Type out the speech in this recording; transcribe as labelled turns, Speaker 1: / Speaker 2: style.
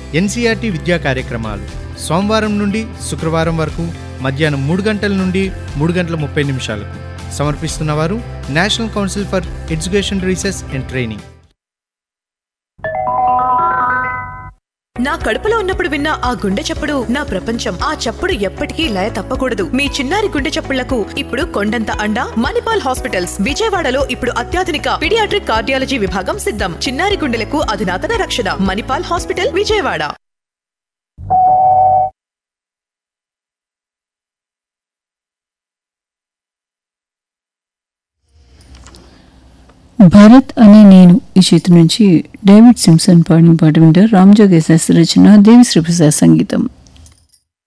Speaker 1: NCERT విద్యా కార్యక్రమాలు సోమవారం నుండి శుక్రవారం వరకు మధ్యాహ్నం మూడు గంటల నుండి మూడు గంటల ముప్పై నిమిషాలకు సమర్పిస్తున్నవారు national council for education research and training
Speaker 2: నా కడుపులో ఉన్నప్పుడు విన్న ఆ గుండె చప్పుడు నా ప్రపంచం ఆ చప్పుడు ఎప్పటికీ లయ తప్పకూడదు మీ చిన్నారి గుండె చప్పుళ్లకు ఇప్పుడు కొండంత అండ మణిపాల్ హాస్పిటల్స్ విజయవాడలో ఇప్పుడు అత్యాధునిక పిడియాట్రిక్ కార్డియాలజీ విభాగం సిద్ధం చిన్నారి గుండెలకు అధునాతన రక్షణ మణిపాల్ హాస్పిటల్ విజయవాడ
Speaker 3: భరత్ అనే నేను ఈ చిత్రం నుంచి డేవిడ్ సింప్సన్ పాడిన పాట వింటారు రామ్జోగేశాస్త్రి రచన దేవిశ్రీ ప్రసాద్ సంగీతం